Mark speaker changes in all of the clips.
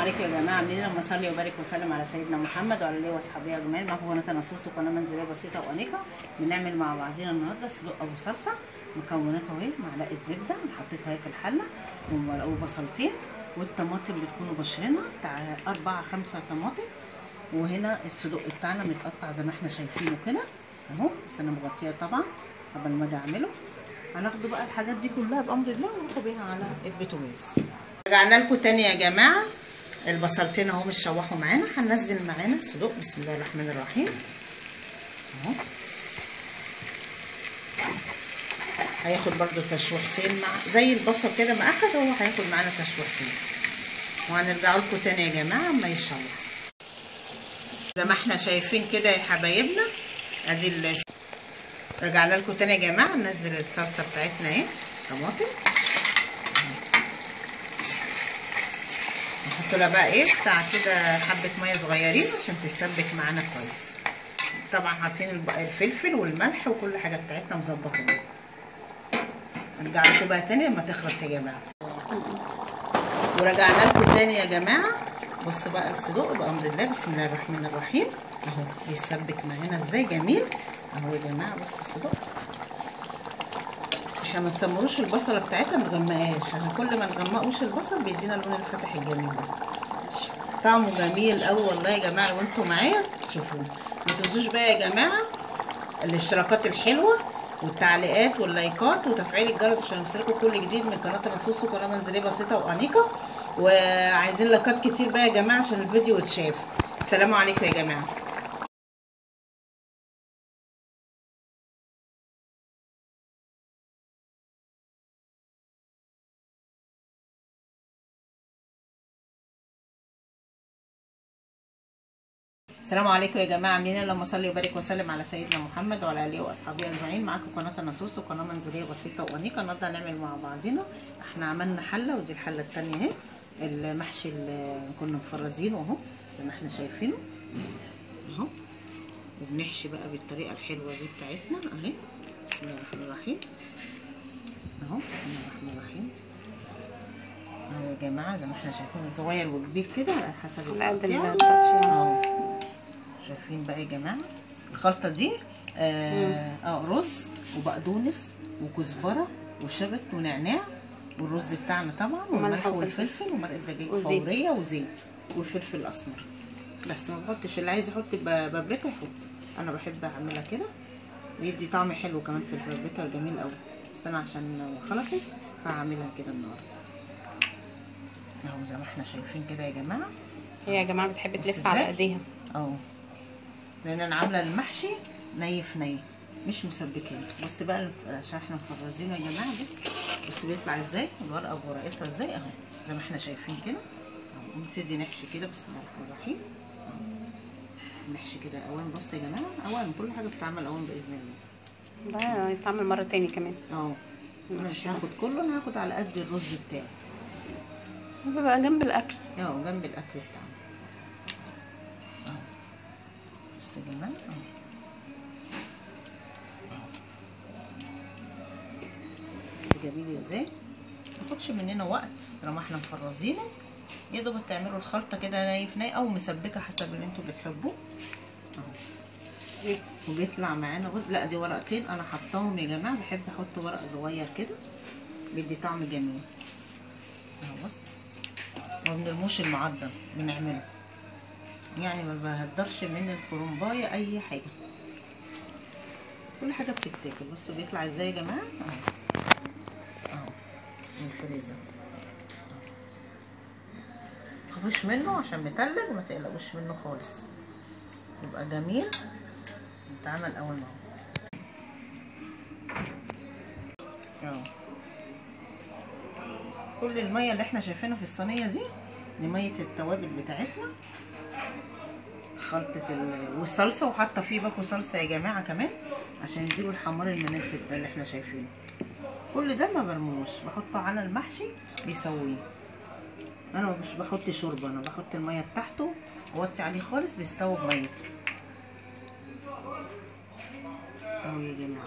Speaker 1: عليكم يا جماعه عاملين ايه لما اصلي وبارك وسلم على سيدنا محمد وعلى اله واصحابه اجمعين معاكم قناه نصوص وقناه منزليه بسيطه وانيقه بنعمل مع بعضينا النهارده صدق ابو صلصه مكوناته اهي معلقه زبده حطيتها اهي في الحله وبصلتين والطماطم بتكونوا بشرينها بتاع اربعه خمسه طماطم وهنا الصدق بتاعنا متقطع زي ما احنا شايفينه كده اهو بس انا مغطيه طبعا قبل ما اجي اعمله هناخدوا بقى الحاجات دي كلها بامر الله ونروحوا بيها على البوتاجاز رجعنا لكم تاني يا جماعه البصلتين اهو متشوحوا معانا هننزل معانا صدق بسم الله الرحمن الرحيم اهو هياخد برده تشويحتين مع زي البصل كده ما اخد هو هياخد معانا تشويحتين وهنرجع لكم تاني يا جماعه اما يشوح زي ما احنا شايفين كده يا حبايبنا ادي ال رجعنا لكم تاني يا جماعه ننزل الصلصه بتاعتنا اهي طماطم نحط لها بقى ايه بتاع كده حبه ميه صغيرين عشان تتسبك معانا كويس طبعا حاطين الفلفل والملح وكل حاجه بتاعتنا مظبطينها نرجع لكم بقى تاني لما تخلص يا جماعه ورجعنا لكم تاني يا جماعه بصوا بقى الصدوق بامر الله بسم الله الرحمن الرحيم اهو بيسبك معانا ازاي جميل اهو يا جماعه بصوا الصدوق احنا ما نسمروش البصله بتاعتها ما نغمقهاش عشان كل ما نغمقوش البصل بيدينا اللون الفاتح الجميل ده طعمه جميل قوي والله يا جماعه لو انتوا معايا شوفوا ما تنسوش بقى يا جماعه الاشتراكات الحلوه والتعليقات واللايكات وتفعيل الجرس عشان يوصلكم كل جديد من قناه نصوص وقناه منزليه بسيطه وانيقه وعايزين لايكات كتير بقى يا جماعه عشان الفيديو يتشاف السلام عليكم يا جماعه السلام عليكم يا جماعه عاملين ايه لما اصلي وبارك وسلم على سيدنا محمد وعلى اله واصحابه اجمعين معاكم قناه النصوص وقناه منزليه بسيطه وانيقه النهارده هنعمل مع بعضينا احنا عملنا حله ودي الحله الثانيه اهي المحشي اللي كنا مفرزينه اهو زي ما احنا شايفينه اهو وبنحشي بقى بالطريقه الحلوه دي بتاعتنا اهي بسم الله الرحمن الرحيم اهو بسم الله الرحمن الرحيم اهو يا جماعه زي ما احنا شايفين صغير وكبير كده على حسب
Speaker 2: على قد
Speaker 1: التقطيع اهو شايفين بقى يا جماعه الخلطه دي اه, آه رز وبقدونس وكزبره وشبت ونعناع والرز بتاعنا طبعا والملح والفلفل ومرقه دجاج فوريه وزيت والفلفل الاسمر بس ما تحطش اللي عايز يحط بابريكا يحط انا بحب اعملها كده ويدي طعم حلو كمان في البابريكا جميل قوي بس انا عشان خلصت فهعملها كده النهارده اهو زي ما احنا شايفين كده يا جماعه
Speaker 2: هي يا جماعه بتحب تلف على ايديها
Speaker 1: اهو لان انا عامله المحشي ني في ني مش مسبكين بص بقى عشان احنا مفرزينه يا جماعه بص بص بيطلع ازاي الورقه بورقتها ازاي اهو زي ما احنا شايفين كده اهو نبتدي نحشي كده بسم الله الرحمن الرحيم نحشي كده اوان بص يا جماعه اوان كل حاجه بتتعمل اوان باذن
Speaker 2: الله ده يتعمل مره تاني كمان
Speaker 1: اه انا مش هاخد كله انا هاخد على قد الرز بتاعي
Speaker 2: بيبقى جنب الاكل
Speaker 1: اه جنب الاكل بتاعنا اهو بص يا جماعه اهو بس جميل ازاي متاخدش مننا وقت طالما احنا مفرزينه يا دوب تعملوا الخلطه كده ناي في ناي او مسبكه حسب اللي انتوا بتحبوه اهو وبيطلع معانا بص لا دي ورقتين انا حطاهم يا جماعه بحب احط ورق صغير كده بيدي طعم جميل اهو بص ما بنرموش المعضل بنعمله يعني ما بهدرش من الكرنبايه اي حاجه كل حاجه بتتاكل بصوا بيطلع ازاي يا جماعه اهو اهو من الفريزر تخافوش منه عشان متلج ما تقلقوش منه خالص يبقى جميل يتعمل اول ما هو اهو كل الميه اللي احنا شايفينها في الصينيه دي دي ميه التوابل بتاعتنا خلطه ال... والصلصه وحاطه فيه باكو صلصه يا جماعه كمان عشان يديله الحمار المناسب ده اللي احنا شايفينه كل ده ما برموش بحطه على المحشي بيسويه انا مش بحط شوربه انا بحط الميه بتاعته واوطي عليه خالص بيستوي بميته اهو يا جماعه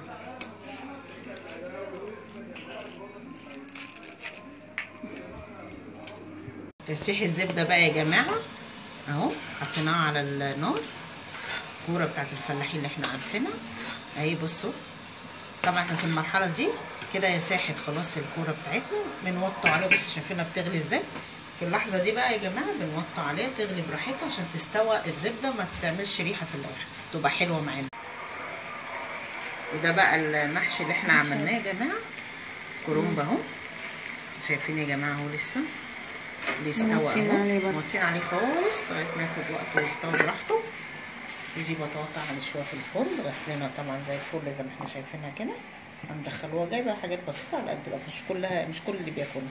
Speaker 1: تسيح الزبده بقى يا جماعه اهو حطيناها على النار الكوره بتاعت الفلاحين اللي احنا عارفينها اهي بصوا طبعا احنا في المرحله دي كده هي ساحت خلاص الكوره بتاعتنا بنوطي عليها بس شايفينها بتغلي ازاي في اللحظه دي بقى يا جماعه بنوطي عليها تغلي براحتها عشان تستوى الزبده وما تعملش ريحه في الاخر تبقى حلوه معانا وده بقى المحشي اللي احنا عملناه يا جماعه كرنب اهو شايفين يا جماعه اهو لسه بيستوى
Speaker 2: موطين
Speaker 1: اهو
Speaker 2: عليه برضه.
Speaker 1: موطين عليه خالص لغايه ما ياخد وقته ويستوي براحته يجي بطاطا على شويه في الفرن غسلنا طبعا زي الفل زي ما احنا شايفينها كده هندخلوها جايبه حاجات بسيطه على قد بقى مش كلها مش كل اللي بياكلها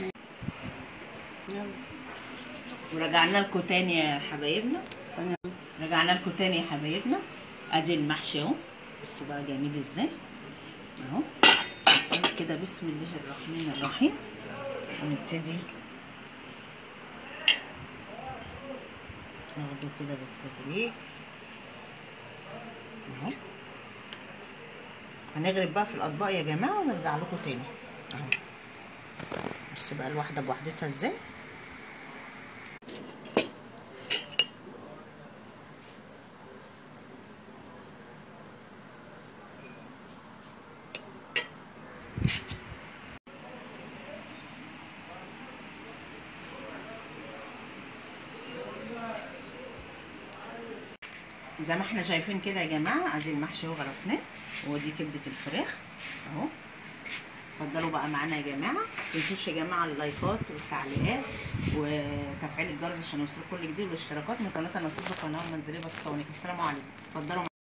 Speaker 2: يلا
Speaker 1: ورجعنا لكم تاني يا حبايبنا
Speaker 2: ثانية.
Speaker 1: رجعنا لكم تاني يا حبايبنا ادي المحشي اهو بصوا بقى جميل ازاي اهو نقول كده بسم الله الرحمن الرحيم ونبتدي ناخده كده بالتدريج اهو هنغرب بقى في الاطباق يا جماعه ونرجع لكم تاني اهو بصوا بقى الواحده بوحدتها ازاي زي ما احنا شايفين كده يا جماعه ادي المحشي اهو غرفناه ودي كبده الفراخ اهو اتفضلوا بقى معانا يا جماعه متنسوش يا جماعه اللايكات والتعليقات وتفعيل الجرس عشان يوصلكم كل جديد والاشتراكات من قناه نصيب القناه المنزليه بس السلام عليكم اتفضلوا